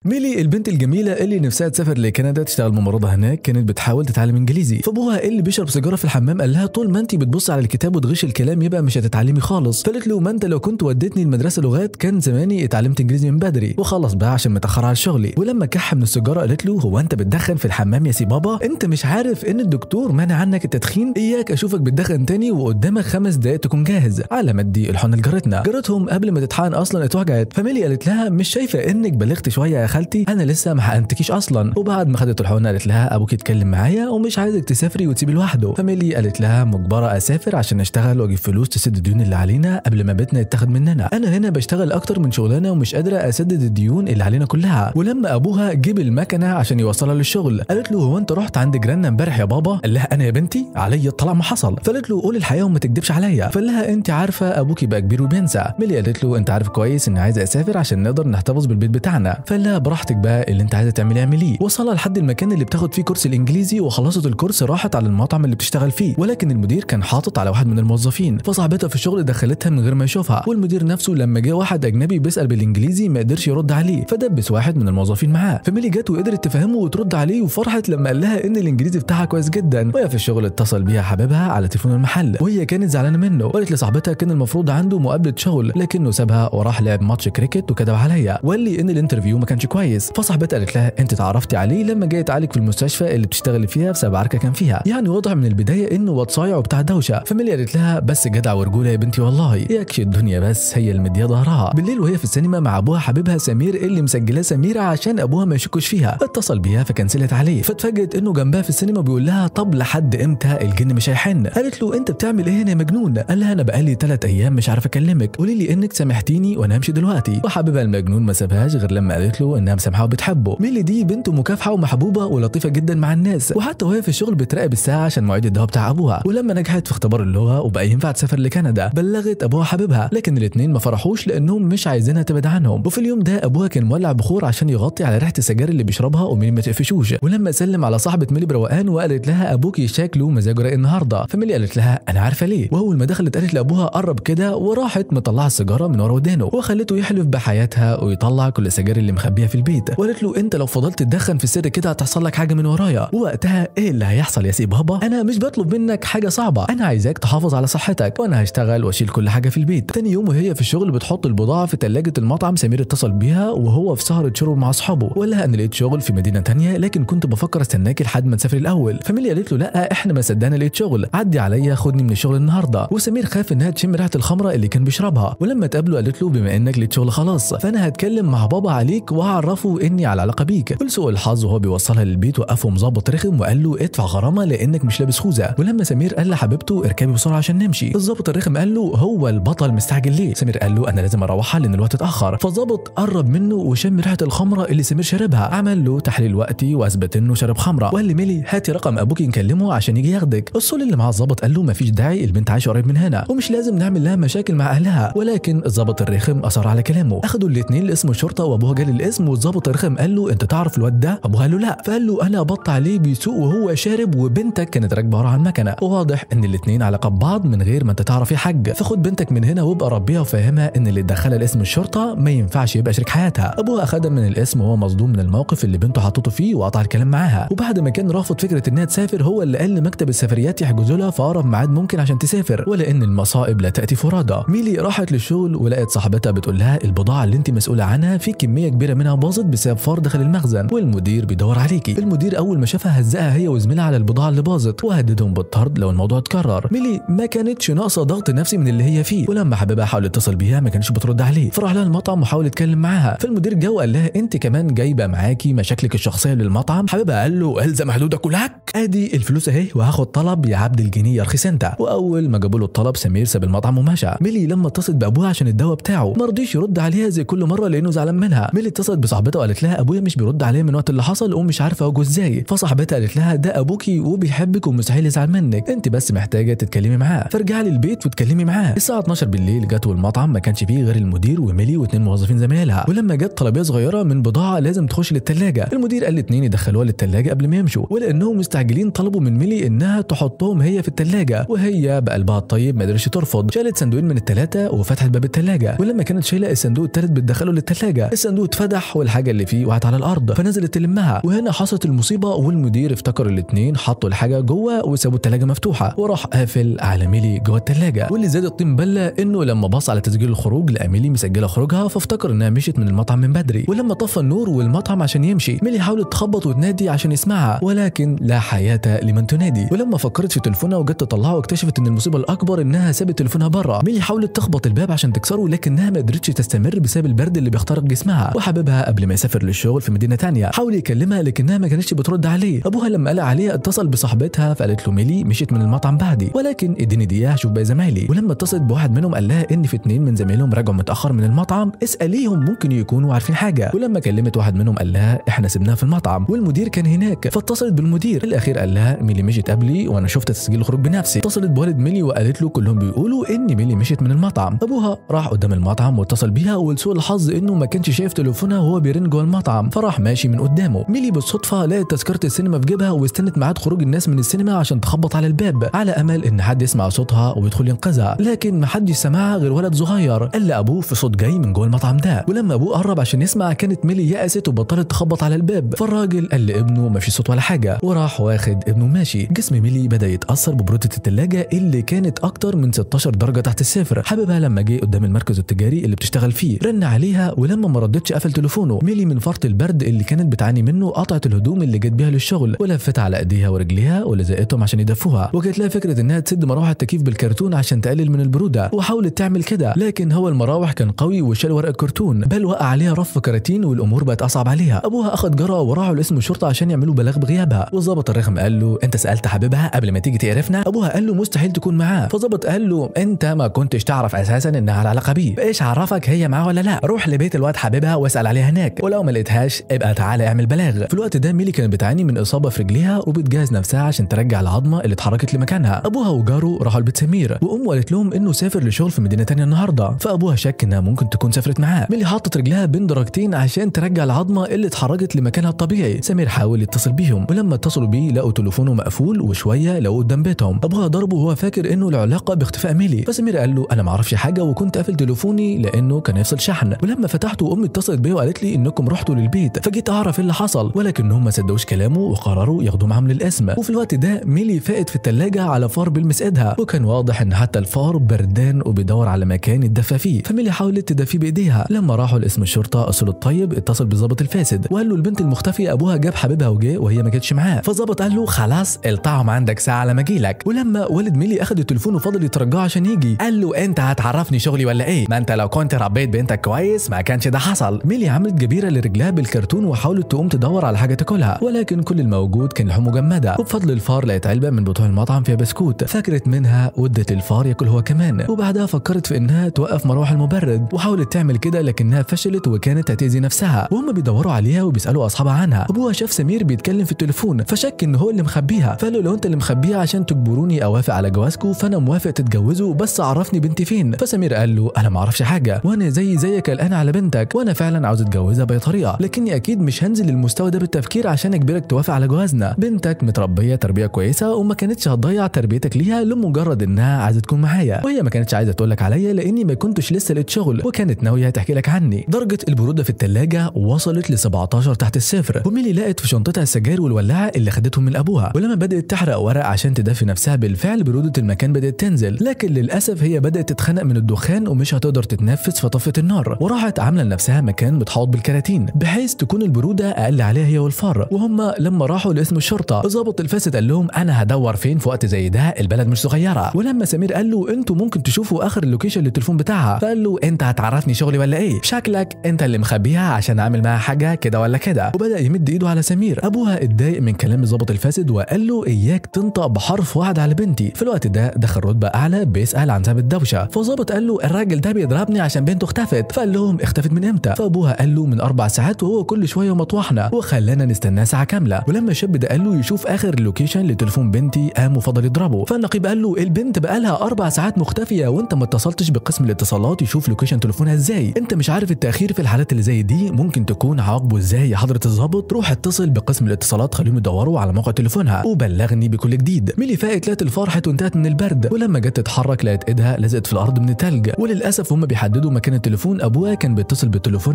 ميلي البنت الجميله اللي نفسها تسافر لكندا تشتغل ممرضه هناك كانت بتحاول تتعلم انجليزي فابوها اللي بيشرب سيجاره في الحمام قال لها طول ما انت بتبص على الكتاب وتغش الكلام يبقى مش هتتعلمي خالص فقالت له ما انت لو كنت وديتني المدرسه لغات كان زماني اتعلمت انجليزي من بدري وخلص بقى عشان متاخر على شغلي ولما كح من السيجاره قالت له هو انت بتدخن في الحمام يا سي بابا انت مش عارف ان الدكتور مانع عنك التدخين اياك اشوفك بتدخن تاني وقدامك خمس دقايق تكون جاهز على ما ادي الحن لجارتنا جارتهم قبل ما تتحقن اصلا اتوجعت فميلي قالت لها مش شايفه انك بلغت شويه يا خالتي انا لسه ما حقنتكيش اصلا وبعد ما خدت الحقنه قالت لها ابوك يتكلم معايا ومش عايزك تسافري وتسيبي لوحده فميلي قالت لها مجبره اسافر عشان اشتغل واجيب فلوس تسد الديون اللي علينا قبل ما بيتنا يتاخد مننا انا هنا بشتغل اكتر من شغلانه ومش قادره اسدد الديون اللي علينا كلها ولما ابوها جيب المكنه عشان يوصلها للشغل قالت له هو انت رحت عند جيراننا امبارح يا بابا قال لها انا يا بنتي عليا اطلع ما حصل فقالت له قول الحقيقه وما تكدبش عليا فقال لها انت عارفه ابوكي بقى كبير وبينسى ميلي قالت له انت عارف كويس اني عايزه اسافر عشان نقدر نحتفظ بالبيت بتاعنا فقال لها براحتك بقى اللي انت عايزه تعمليه اعمليه وصلها لحد المكان اللي بتاخد فيه كورس الانجليزي وخلصت الكورس راحت على المطعم اللي بتشتغل فيه ولكن المدير كان حاطط على واحد من الموظفين فصاحبتها في الشغل دخلتها من غير ما يشوفها والمدير نفسه لما جه واحد اجنبي بيسال بالانجليزي ما قدرش يرد عليه فدبس واحد من الموظفين معاه فميلي جت وقدرت تفهمه وترد عليه وفرحت لما قال لها ان الانجليزي بتاعها كويس جدا وهي في الشغل اتصل بيها حبيبها على تليفون المحل وهي كانت زعلانه منه وقالت لصاحبتها كان المفروض عنده مقابله شغل لكنه سابها وراح لعب ماتش كريكت وكذب عليا وقال لي ان الانترفيو ما كانش كويس فصاحبتها قالت لها انت تعرفتي عليه لما جاي تعالج في المستشفى اللي بتشتغلي فيها بسبب عركه كان فيها يعني واضح من البدايه انه واد صايع وبتاع دوشه فميلي قالت لها بس جدع ورجوله يا بنتي والله يكشي الدنيا بس هي اللي مديه ظهرها بالليل وهي في السينما مع ابوها حبيبها سمير اللي مسجلاه سميره عشان ابوها ما يشكش فيها اتصل بيها فكنسلت عليه فاتفاجئت انه جنبها في السينما بيقول لها طب لحد امتى الجن مش هيحن قالت له انت بتعمل ايه هنا يا مجنون قال لها انا بقالي ثلاث ايام مش عارف اكلمك قولي لي انك سامحتيني وانا همشي دلوقتي وحبيبها المجنون ما سابهاش غير لما قالت له انها مسامحاه وبتحبه ميلي دي بنت مكافحه ومحبوبه ولطيفه جدا مع الناس وحتى وهي في الشغل بتراقب الساعه عشان مواعيد الدواء بتاع ابوها ولما نجحت في اختبار اللغه وبقى ينفع تسافر لكندا بلغت ابوها حبيبها لكن الاثنين ما فرحوش لانهم مش عايزينها تبعد عنهم وفي اليوم ده ابوها كان مولع بخور عشان يغطي على ريحه السجاير اللي بيشربها وميلي ما تقفشوش ولما سلم على صاحبه ميلي بروقان وقالت لها ابوكي شكله مزاجه رايق النهارده فميلي قالت لها انا عارفه ليه واول ما دخلت قالت لابوها قرب كده وراحت مطلعه السيجاره من ورا ودانه وخلته يحلف بحياتها ويطلع كل السجاير اللي مخبيها في البيت وقالت له انت لو فضلت تدخن في السر كده هتحصل لك حاجه من ورايا ووقتها ايه اللي هيحصل يا سي بابا انا مش بطلب منك حاجه صعبه انا عايزاك تحافظ على صحتك وانا هشتغل واشيل كل حاجه في البيت تاني يوم وهي في الشغل بتحط البضاعه في ثلاجه المطعم سمير اتصل بيها وهو في سهره شرب مع اصحابه وقال لها انا لقيت شغل في مدينه تانية لكن كنت بفكر استناكي لحد ما نسافر الاول فميلي قالت له لا احنا ما صدقنا لقيت شغل عدي عليا خدني من الشغل النهارده وسمير خاف انها تشم ريحه الخمره اللي كان بيشربها ولما اتقابلوا قالت له بما انك لقيت شغل خلاص فانا هتكلم مع بابا عليك وهعرفه اني على علاقه بيك ولسوء الحظ وهو بيوصلها للبيت وقفه مظبط رخم وقال له ادفع غرامه لانك مش لابس خوذه ولما سمير قال لحبيبته اركبي بسرعه عشان نمشي الظابط الرخم قال له هو البطل مستعجل ليه سمير قال له انا لازم اروحها لان الوقت اتاخر فالظابط قرب منه وشم ريحه الخمره اللي سمير شربها عمل له تحليل وقتي واثبت انه شرب خمره وقال لميلي هاتي رقم ابوك نكلمه عشان يجي ياخدك الصول اللي مع الظابط قال له مفيش داعي البنت عايشه قريب من هنا ومش لازم نعمل لها مشاكل مع اهلها ولكن الظابط الرخم اصر على كلامه اخدوا الاثنين لاسم الشرطه وابوها جال الاسم والظابط الرخم قال له انت تعرف الواد ده ابوها قال له لا فقال له انا بط عليه بيسوق وهو شارب وبنتك كانت راكبه ورا على المكنه وواضح ان الاثنين علاقه ببعض من غير ما انت تعرف يا حاج فخد بنتك من هنا وابقى ربيها وفهمها ان اللي دخلها لاسم الشرطه ما ينفعش يبقى شريك حياتها ابوها اخدها من الاسم وهو مصدوم من الموقف اللي بنته حطته فيه وقطع الكلام معاها وبعد ما كان رافض فكره انها تسافر هو اللي قال لمكتب السفريات يحجزوا لها في اقرب ميعاد ممكن عشان تسافر ولان المصائب لا تاتي فرادى ميلي راحت للشغل ولقت صاحبتها بتقول لها البضاعه اللي انت مسؤوله عنها في كميه كبيره منها باظت بسبب فار دخل المخزن والمدير بيدور عليكي المدير اول ما شافها هزقها هي وزميلها على البضاعه اللي باظت وهددهم بالطرد لو الموضوع اتكرر ميلي ما كانتش ناقصه ضغط نفسي من اللي هي فيه ولما حبيبها حاول يتصل بيها ما كانش بترد عليه فراح لها المطعم وحاول يتكلم معاها فالمدير جه وقال لها انت كمان جايبه معاكي مشاكلك الشخصيه للمطعم حبيبها قال له الزم حدودك ولك ادي الفلوس اهي وهاخد طلب يا عبد الجنيه يا رخيص انت واول ما جابوا له الطلب سمير ساب المطعم ومشى ميلي لما اتصلت بابوها عشان الدواء بتاعه ما رضيش يرد عليها زي كل مره لانه زعلان منها ميلي اتصلت بصاحبتها وقالت لها ابويا مش بيرد عليا من وقت اللي حصل ومش عارفه اواجهه ازاي فصاحبتها قالت لها ده ابوكي وبيحبك ومستحيل يزعل منك انت بس محتاجه تتكلمي معاه فارجعي للبيت وتكلمي معاه الساعه 12 بالليل جت والمطعم ما كانش فيه غير المدير وميلي واثنين موظفين زمايلها ولما جت طلبيه صغيره من بضاعه لازم تخش للثلاجه المدير قال الاثنين يدخلوها للثلاجه قبل ما يمشوا ولانهم مستعجلين طلبوا من ميلي انها تحطهم هي في الثلاجه وهي بقلبها الطيب ما قدرتش ترفض شالت صندوقين من الثلاثه وفتحت باب الثلاجه ولما كانت شايله الصندوق الثالث بتدخله للثلاجه الصندوق اتفتح السطح والحاجه اللي فيه وقعت على الارض فنزلت تلمها وهنا حصلت المصيبه والمدير افتكر الاثنين حطوا الحاجه جوه وسابوا الثلاجه مفتوحه وراح قافل على ميلي جوه الثلاجه واللي زاد الطين بله انه لما بص على تسجيل الخروج لقى ميلي مسجله خروجها فافتكر انها مشيت من المطعم من بدري ولما طفى النور والمطعم عشان يمشي ميلي حاولت تخبط وتنادي عشان يسمعها ولكن لا حياه لمن تنادي ولما فكرت في تليفونها وجت تطلعه واكتشفت ان المصيبه الاكبر انها سابت تليفونها بره ميلي حاولت تخبط الباب عشان تكسره لكنها ما قدرتش تستمر بسبب البرد اللي بيخترق جسمها وحبيبها قبل ما يسافر للشغل في مدينه تانية حاول يكلمها لكنها ما كانتش بترد عليه ابوها لما قلق عليها اتصل بصاحبتها فقالت له ميلي مشيت من المطعم بعدي ولكن اديني دقيقه اشوف باقي زمايلي ولما اتصلت بواحد منهم قال لها ان في اتنين من زمايلهم رجعوا متاخر من المطعم اساليهم ممكن يكونوا عارفين حاجه ولما كلمت واحد منهم قال لها احنا سبناها في المطعم والمدير كان هناك فاتصلت بالمدير الاخير قال لها ميلي مشيت قبلي وانا شفت تسجيل الخروج بنفسي اتصلت بوالد ميلي وقالت له كلهم بيقولوا ان ميلي مشيت من المطعم ابوها راح قدام المطعم واتصل بيها ولسوء الحظ انه ما كانش شايف تليفونها وهو بيرن جوه المطعم فراح ماشي من قدامه ميلي بالصدفه لقت تذكره السينما في جيبها واستنت ميعاد خروج الناس من السينما عشان تخبط على الباب على امل ان حد يسمع صوتها ويدخل ينقذها لكن ما حدش سمعها غير ولد صغير قال لابوه في صوت جاي من جوه المطعم ده ولما ابوه قرب عشان يسمع كانت ميلي يأست وبطلت تخبط على الباب فالراجل قال لابنه ما في صوت ولا حاجه وراح واخد ابنه ماشي جسم ميلي بدا يتاثر ببروده الثلاجه اللي كانت اكتر من 16 درجه تحت الصفر حبيبها لما جه قدام المركز التجاري اللي بتشتغل فيه رن عليها ولما ما ردتش قفل تليفونه ميلي من فرط البرد اللي كانت بتعاني منه قطعت الهدوم اللي جت بيها للشغل ولفت على ايديها ورجليها ولزقتهم عشان يدفوها وجات لها فكره انها تسد مراوح التكييف بالكرتون عشان تقلل من البروده وحاولت تعمل كده لكن هو المراوح كان قوي وشال ورق الكرتون بل وقع عليها رف كراتين والامور بقت اصعب عليها ابوها اخد جرأة وراحوا لاسم الشرطه عشان يعملوا بلاغ بغيابها والظابط الرخم قال له انت سالت حبيبها قبل ما تيجي تقرفنا ابوها قال له مستحيل تكون معاه فظابط قال له انت ما كنتش تعرف اساسا انها على علاقه بيه ايش عرفك هي معاه ولا لا روح لبيت الواد حبيبها واسال عليها هناك ولو ما لقيتهاش ابقى تعالى اعمل بلاغ في الوقت ده ميلي كانت بتعاني من اصابه في رجليها وبتجهز نفسها عشان ترجع العظمه اللي اتحركت لمكانها ابوها وجاره راحوا لبيت سمير وامه قالت لهم انه سافر لشغل في مدينه تانية النهارده فابوها شك انها ممكن تكون سافرت معاه ميلي حطت رجلها بين درجتين عشان ترجع العظمه اللي اتحركت لمكانها الطبيعي سمير حاول يتصل بيهم ولما اتصلوا بيه لقوا تليفونه مقفول وشويه لقوه قدام بيتهم ابوها ضربه وهو فاكر انه له علاقه باختفاء ميلي فسمير قال له انا ما اعرفش حاجه وكنت قافل تليفوني لانه كان يفصل شحن ولما فتحته امي اتصلت بيا وقالت لي انكم رحتوا للبيت فجيت اعرف ايه اللي حصل ولكنهم ما صدقوش كلامه وقرروا ياخدوه معاهم للقسم وفي الوقت ده ميلي فاقت في الثلاجه على فار بيلمس ايدها وكان واضح ان حتى الفار بردان وبيدور على مكان يتدفى فيه فميلي حاولت تدفيه بايديها لما راحوا لاسم الشرطه اصل الطيب اتصل بالظابط الفاسد وقال له البنت المختفيه ابوها جاب حبيبها وجه وهي ما كانتش معاه فالظابط قال له خلاص الطعم عندك ساعه على ما اجيلك ولما والد ميلي اخد التليفون وفضل يترجاه عشان يجي قال له انت هتعرفني شغلي ولا ايه ما انت لو كنت ربيت بنتك كويس ما كانش ده حصل ميلي عملت جبيره لرجلها بالكرتون وحاولت تقوم تدور على حاجه تاكلها ولكن كل الموجود كان لحوم مجمده وبفضل الفار لقيت علبه من بطون المطعم فيها بسكوت فكرت منها وادت الفار ياكل هو كمان وبعدها فكرت في انها توقف مروح المبرد وحاولت تعمل كده لكنها فشلت وكانت هتاذي نفسها وهم بيدوروا عليها وبيسالوا اصحابها عنها ابوها شاف سمير بيتكلم في التليفون فشك ان هو اللي مخبيها فقال له لو انت اللي مخبيها عشان تجبروني اوافق على جوازكم فانا موافق تتجوزوا بس عرفني بنتي فين فسمير قال له انا ما اعرفش حاجه وانا زي زيك الان على بنتك وانا فعلا عاوز اتجوزها باي طريقه لكني اكيد مش هنزل للمستوى ده بالتفكير عشان اجبرك توافق على جوازنا بنتك متربيه تربيه كويسه وما كانتش هتضيع تربيتك ليها لمجرد انها عايزه تكون معايا وهي ما كانتش عايزه تقول لك عليا لاني ما كنتش لسه لقيت شغل وكانت ناويه تحكي لك عني درجه البروده في الثلاجه وصلت ل 17 تحت الصفر وميلي لقت في شنطتها السجاير والولاعه اللي خدتهم من ابوها ولما بدات تحرق ورق عشان تدفي نفسها بالفعل بروده المكان بدات تنزل لكن للاسف هي بدات تتخنق من الدخان ومش هتقدر تتنفس فطفت النار وراحت عامله لنفسها مكان متحوط بالكراتين بحيث تكون البروده اقل عليها هي والفار وهم لما راحوا لاسم الشرطه الضابط الفاسد قال لهم انا هدور فين في وقت زي ده البلد مش صغيره ولما سمير قال له انتوا ممكن تشوفوا اخر اللوكيشن للتليفون بتاعها فقال له انت هتعرفني شغلي ولا ايه شكلك انت اللي مخبيها عشان اعمل معاها حاجه كده ولا كده وبدا يمد ايده على سمير ابوها اتضايق من كلام الضابط الفاسد وقال له اياك تنطق بحرف واحد على بنتي في الوقت ده دخل رتبه اعلى بيسال عن سبب الدوشه فالضابط قال له الراجل ده بيضربني عشان بنته اختفت فقال لهم اختفت من امتى فابوها قال له من اربع ساعات وهو كل شويه مطوحنا وخلانا نستناه ساعه كامله ولما الشاب ده قال له يشوف اخر اللوكيشن لتليفون بنتي قام وفضل يضربه فالنقيب قال له البنت بقالها اربع ساعات مختفيه وانت ما اتصلتش بقسم الاتصالات يشوف لوكيشن تليفونها ازاي انت مش عارف التاخير في الحالات اللي زي دي ممكن تكون عواقبه ازاي يا حضره الضابط روح اتصل بقسم الاتصالات خليهم يدوروا على موقع تليفونها وبلغني بكل جديد ميلي فاقت لقت الفرحه وانتهت من البرد ولما جت تتحرك لقت ايدها لزقت في الارض من التلج وللاسف هم بيحددوا مكان التليفون ابوها كان بيتصل بتليفونها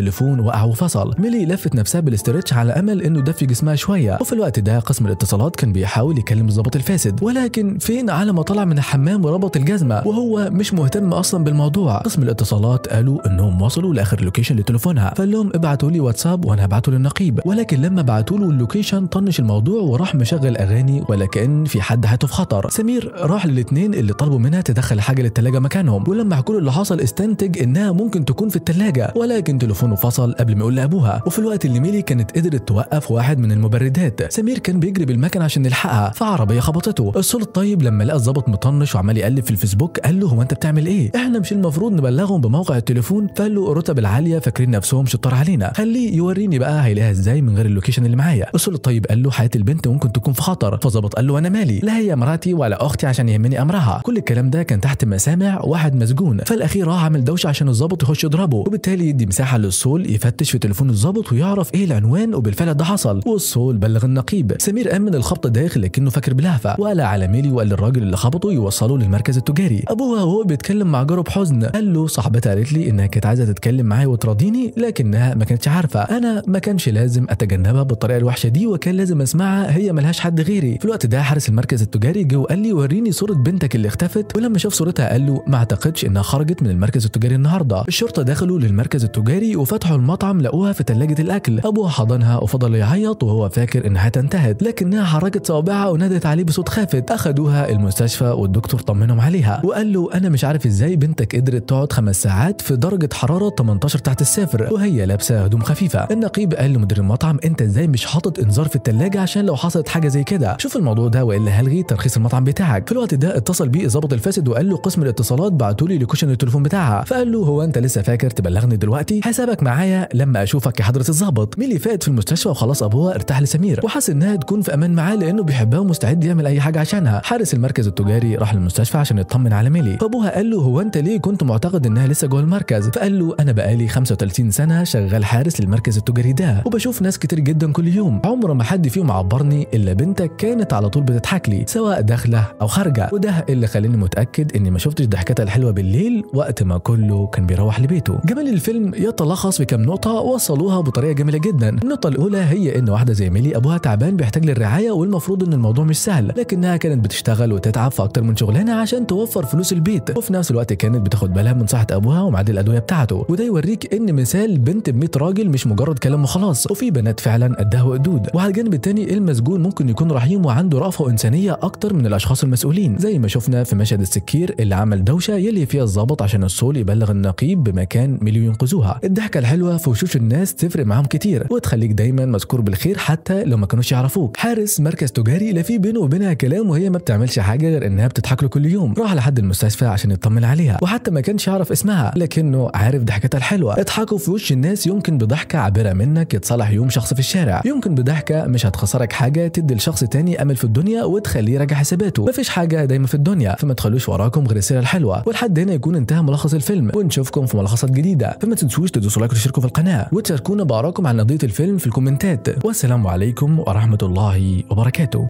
التليفون وقع وفصل ميلي لفت نفسها بالاسترتش على امل انه دفي جسمها شويه وفي الوقت ده قسم الاتصالات كان بيحاول يكلم الضابط الفاسد ولكن فين على ما طلع من الحمام وربط الجزمه وهو مش مهتم اصلا بالموضوع قسم الاتصالات قالوا انهم وصلوا لاخر لوكيشن لتليفونها فقال لهم ابعتوا لي واتساب وانا هبعته للنقيب ولكن لما بعتوا له اللوكيشن طنش الموضوع وراح مشغل اغاني ولا كان في حد حياته في خطر سمير راح للاثنين اللي طلبوا منها تدخل حاجه للثلاجه مكانهم ولما حكوا له اللي حصل استنتج انها ممكن تكون في الثلاجه ولكن تليفونه فصل قبل ما يقول لابوها وفي الوقت اللي ميلي كانت قدرت توقف واحد من المبردات سمير كان بيجري بالمكن عشان يلحقها فعربيه خبطته الصول الطيب لما لقى الظابط مطنش وعمال يقلب في الفيسبوك قال له هو انت بتعمل ايه احنا مش المفروض نبلغهم بموقع التليفون فقال له الرتب العاليه فاكرين نفسهم شطار علينا خليه يوريني بقى هيلاقيها ازاي من غير اللوكيشن اللي معايا الصول الطيب قال له حياه البنت ممكن تكون في خطر فظبط قال له انا مالي لا هي مراتي ولا اختي عشان يهمني امرها كل الكلام ده كان تحت مسامع واحد مسجون فالاخير راح عمل دوشه عشان الظابط يخش يضربه وبالتالي يدي مساحه للصول يفتش في تليفون الظابط ويعرف ايه العنوان وبالفعل ده حصل والصول بلغ النقيب سمير امن الخبط داخل لكنه فاكر بلهفه وقال على ميلي وقال للراجل اللي خبطه يوصله للمركز التجاري ابوها وهو بيتكلم مع جاره بحزن قال له صاحبتها قالت لي انها كانت عايزه تتكلم معايا وتراضيني لكنها ما كانتش عارفه انا ما كانش لازم اتجنبها بالطريقه الوحشه دي وكان لازم اسمعها هي ملهاش حد غيري في الوقت ده حارس المركز التجاري جه وقال لي وريني صوره بنتك اللي اختفت ولما شاف صورتها قال له ما اعتقدش انها خرجت من المركز التجاري النهارده الشرطه دخلوا للمركز التجاري وفتحوا المطعم لقوها في ثلاجه الاكل ابوها حضنها وفضل يعيط وهو فاكر انها انتهت لكنها حركت صوابعها ونادت عليه بصوت خافت اخدوها المستشفى والدكتور طمنهم عليها وقال له انا مش عارف ازاي بنتك قدرت تقعد خمس ساعات في درجه حراره 18 تحت الصفر وهي لابسه هدوم خفيفه النقيب قال لمدير المطعم انت ازاي مش حاطط انذار في الثلاجه عشان لو حصلت حاجه زي كده شوف الموضوع ده والا هلغي ترخيص المطعم بتاعك في الوقت ده اتصل بيه الظابط الفاسد وقال له قسم الاتصالات بعتوا لي لوكيشن التليفون بتاعها فقال له هو انت لسه فاكر تبلغني دلوقتي حسابك معايا لما اشوفك يا حضره الظابط ميلي فات في المستشفى وخلاص ابوها ارتاح لسمير وحس انها تكون في امان معاه لانه بيحبها ومستعد يعمل اي حاجه عشانها حارس المركز التجاري راح للمستشفى عشان يطمن على ميلي فابوها قال له هو انت ليه كنت معتقد انها لسه جوه المركز فقال له انا بقالي 35 سنه شغال حارس للمركز التجاري ده وبشوف ناس كتير جدا كل يوم عمر ما حد فيهم عبرني الا بنتك كانت على طول بتضحك لي سواء داخله او خارجه وده اللي خلاني متاكد اني ما شفتش ضحكتها الحلوه بالليل وقت ما كله كان بيروح لبيته جمال الفيلم يتلخص في كام نقطه وصلوها بطريقه جميله جدا النقطه الاولى هي ان واحده زي ميلي ابوها تعبان بيحتاج للرعايه والمفروض ان الموضوع مش سهل لكنها كانت بتشتغل وتتعب في اكتر من شغلانه عشان توفر فلوس البيت وفي نفس الوقت كانت بتاخد بالها من صحه ابوها وميعاد الادويه بتاعته وده يوريك ان مثال بنت ب 100 راجل مش مجرد كلام وخلاص وفي بنات فعلا قدها وقدود وعلى الجانب الثاني المسجون ممكن يكون رحيم وعنده رأفة انسانيه اكتر من الاشخاص المسؤولين زي ما شفنا في مشهد السكير اللي عمل دوشه يلي فيها الظابط عشان الصول يبلغ النقيب بمكان مليون ينقذوها الضحكه الحلوه في وشوش الناس تفرق معاهم كتير وتخليك دايما مذكور بالخير حتى لو ما كانوش يعرفوك حارس مركز تجاري لا في بينه وبينها كلام وهي ما بتعملش حاجه غير انها بتضحك له كل يوم راح لحد المستشفى عشان يطمن عليها وحتى ما كانش يعرف اسمها لكنه عارف ضحكتها الحلوه اضحكوا في وش الناس يمكن بضحكه عابره منك يتصالح يوم شخص في الشارع يمكن بضحكه مش هتخسرك حاجه تدي لشخص تاني امل في الدنيا وتخليه يراجع حساباته مفيش حاجه دايما في الدنيا فما تخلوش وراكم غير السيره الحلوه ولحد هنا يكون انتهى ملخص الفيلم ونشوفكم في ملخصات جديده فما تنسوش تدوسوا لايك وتشتركوا في القناه وتشاركونا بارائكم عن قضيه الفيلم في الكومنتات والسلام عليكم ورحمه الله وبركاته